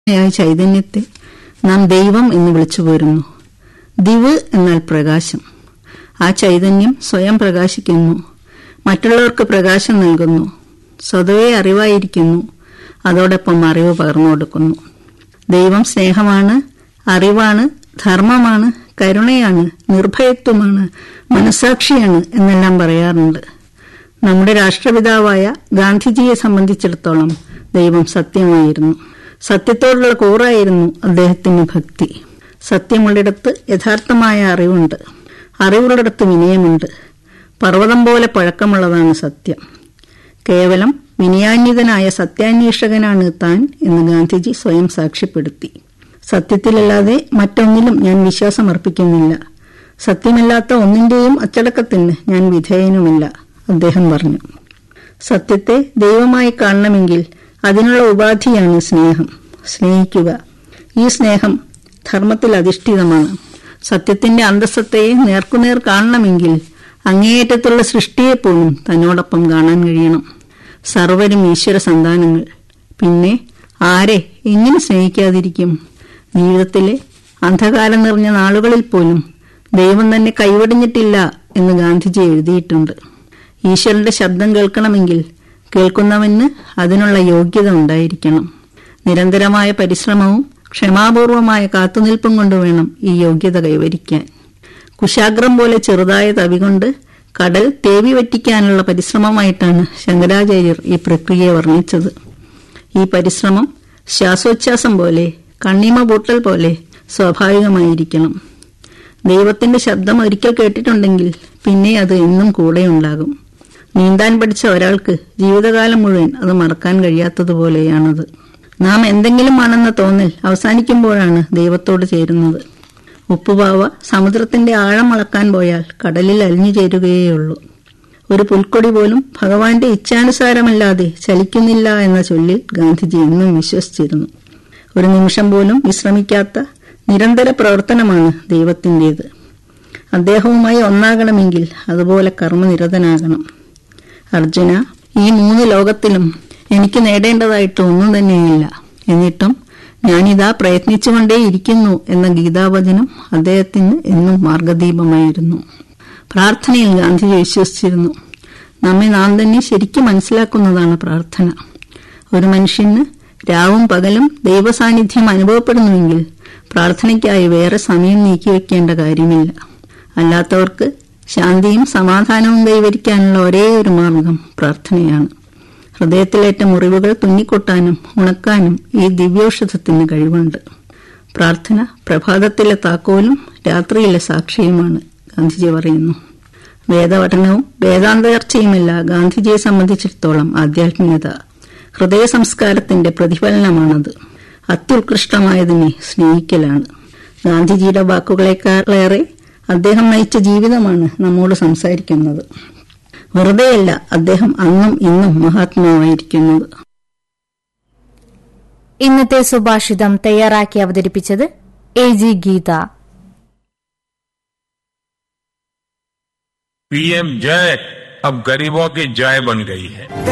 ായ ചൈതന്യത്തെ നാം ദൈവം എന്ന് വിളിച്ചു പോരുന്നു ദിവ് എന്നാൽ പ്രകാശം ആ ചൈതന്യം സ്വയം പ്രകാശിക്കുന്നു മറ്റുള്ളവർക്ക് പ്രകാശം നൽകുന്നു സ്വതവേ അറിവായിരിക്കുന്നു അതോടൊപ്പം അറിവ് പകർന്നു കൊടുക്കുന്നു ദൈവം സ്നേഹമാണ് അറിവാണ് ധർമ്മമാണ് കരുണയാണ് നിർഭയത്വമാണ് മനസാക്ഷിയാണ് എന്നെല്ലാം പറയാറുണ്ട് നമ്മുടെ രാഷ്ട്രപിതാവായ ഗാന്ധിജിയെ സംബന്ധിച്ചിടത്തോളം ദൈവം സത്യമായിരുന്നു സത്യത്തോടുള്ള കൂറായിരുന്നു അദ്ദേഹത്തിന് ഭക്തി സത്യമുള്ളിടത്ത് യഥാർത്ഥമായ അറിവുണ്ട് അറിവുള്ളിടത്ത് വിനയമുണ്ട് പർവ്വതം പോലെ പഴക്കമുള്ളതാണ് സത്യം കേവലം വിനയാന്വിതനായ സത്യാന്വേഷകനാണ് താൻ എന്ന് ഗാന്ധിജി സ്വയം സാക്ഷ്യപ്പെടുത്തി സത്യത്തിലല്ലാതെ മറ്റൊന്നിലും ഞാൻ വിശ്വാസം അർപ്പിക്കുന്നില്ല സത്യമല്ലാത്ത ഒന്നിന്റെയും അച്ചടക്കത്തിന് ഞാൻ വിധേയനുമില്ല അദ്ദേഹം പറഞ്ഞു സത്യത്തെ ദൈവമായി കാണണമെങ്കിൽ അതിനുള്ള ഉപാധിയാണ് സ്നേഹം സ്നേഹിക്കുക ഈ സ്നേഹം ധർമ്മത്തിൽ അധിഷ്ഠിതമാണ് സത്യത്തിന്റെ അന്തസ്സത്തെയെ നേർക്കുനേർ കാണണമെങ്കിൽ അങ്ങേയറ്റത്തുള്ള സൃഷ്ടിയെപ്പോലും തന്നോടൊപ്പം കാണാൻ കഴിയണം സർവരും ഈശ്വര സന്താനങ്ങൾ പിന്നെ ആരെ എങ്ങനെ സ്നേഹിക്കാതിരിക്കും ജീവിതത്തിലെ അന്ധകാരം നിറഞ്ഞ നാളുകളിൽ പോലും ദൈവം തന്നെ കൈവടിഞ്ഞിട്ടില്ല എന്ന് ഗാന്ധിജി എഴുതിയിട്ടുണ്ട് ഈശ്വരന്റെ ശബ്ദം കേൾക്കണമെങ്കിൽ കേൾക്കുന്നവന് അതിനുള്ള യോഗ്യത ഉണ്ടായിരിക്കണം നിരന്തരമായ പരിശ്രമവും ക്ഷമാപൂർവമായ കാത്തുനിൽപ്പും കൊണ്ട് വേണം ഈ യോഗ്യത കൈവരിക്കാൻ കുശാഗ്രം പോലെ ചെറുതായ തവി കൊണ്ട് കടൽ തേവി വറ്റിക്കാനുള്ള പരിശ്രമമായിട്ടാണ് ശങ്കരാചാര്യർ ഈ പ്രക്രിയ വർണ്ണിച്ചത് ഈ പരിശ്രമം ശ്വാസോച്ഛ്വാസം പോലെ കണ്ണിമ പൂട്ടൽ പോലെ സ്വാഭാവികമായിരിക്കണം ദൈവത്തിന്റെ ശബ്ദം ഒരിക്കൽ കേട്ടിട്ടുണ്ടെങ്കിൽ പിന്നെ അത് എന്നും കൂടെയുണ്ടാകും നീന്താൻ പഠിച്ച ഒരാൾക്ക് ജീവിതകാലം മുഴുവൻ അത് മറക്കാൻ കഴിയാത്തതുപോലെയാണത് നാം എന്തെങ്കിലും ആണെന്ന തോന്നൽ അവസാനിക്കുമ്പോഴാണ് ദൈവത്തോട് ചേരുന്നത് ഉപ്പുപാവ സമുദ്രത്തിന്റെ ആഴം അളക്കാൻ പോയാൽ കടലിൽ അലിഞ്ഞു ചേരുകയേയുള്ളൂ ഒരു പുൽക്കൊടി പോലും ഭഗവാന്റെ ഇച്ഛാനുസാരമല്ലാതെ ചലിക്കുന്നില്ല എന്ന ചൊല്ലിൽ ഗാന്ധിജി എന്നും വിശ്വസിച്ചിരുന്നു ഒരു നിമിഷം പോലും വിശ്രമിക്കാത്ത നിരന്തര പ്രവർത്തനമാണ് ദൈവത്തിൻ്റെത് അദ്ദേഹവുമായി ഒന്നാകണമെങ്കിൽ അതുപോലെ കർമ്മനിരതനാകണം അർജുന ഈ മൂന്ന് ലോകത്തിലും എനിക്ക് നേടേണ്ടതായിട്ട് ഒന്നും തന്നെയില്ല എന്നിട്ടും ഞാനിതാ പ്രയത്നിച്ചുകൊണ്ടേയിരിക്കുന്നു എന്ന ഗീതാവചനം അദ്ദേഹത്തിന് എന്നും മാർഗദീപമായിരുന്നു പ്രാർത്ഥനയിൽ ഗാന്ധിജി വിശ്വസിച്ചിരുന്നു നമ്മെ നാം തന്നെ ശരിക്കും മനസ്സിലാക്കുന്നതാണ് പ്രാർത്ഥന ഒരു മനുഷ്യന് രാവും പകലും ദൈവസാന്നിധ്യം അനുഭവപ്പെടുന്നുവെങ്കിൽ പ്രാർത്ഥനയ്ക്കായി വേറെ സമയം നീക്കിവെക്കേണ്ട കാര്യമില്ല അല്ലാത്തവർക്ക് ശാന്തിയും സമാധാനവും കൈവരിക്കാനുള്ള ഒരേ ഒരു മാർഗം പ്രാർത്ഥനയാണ് ഹൃദയത്തിലേറ്റ മുറിവുകൾ തുന്നിക്കൊട്ടാനും ഉണക്കാനും ഈ ദിവ്യൌഷധത്തിന് കഴിവുണ്ട് പ്രാർത്ഥന പ്രഭാതത്തിലെ താക്കോലും രാത്രിയിലെ സാക്ഷിയുമാണ് ഗാന്ധിജി പറയുന്നു വേദപഠനവും വേദാന്തചർച്ചയുമല്ല ഗാന്ധിജിയെ സംബന്ധിച്ചിടത്തോളം ആധ്യാത്മികത ഹൃദയ സംസ്കാരത്തിന്റെ പ്രതിഫലനമാണത് അത്യുത്കൃഷ്ടമായതിനെ സ്നേഹിക്കലാണ് ഗാന്ധിജിയുടെ വാക്കുകളെക്കാളേറെ അദ്ദേഹം നയിച്ച ജീവിതമാണ് നമ്മോട് സംസാരിക്കുന്നത് വെറുതെയല്ല അദ്ദേഹം അന്നും ഇന്നും മഹാത്മാവായിരിക്കുന്നത് ഇന്നത്തെ സുഭാഷിതം തയ്യാറാക്കി അവതരിപ്പിച്ചത് എ ജി ഗീത पीएम जय अब गरीबों की जय बन गई है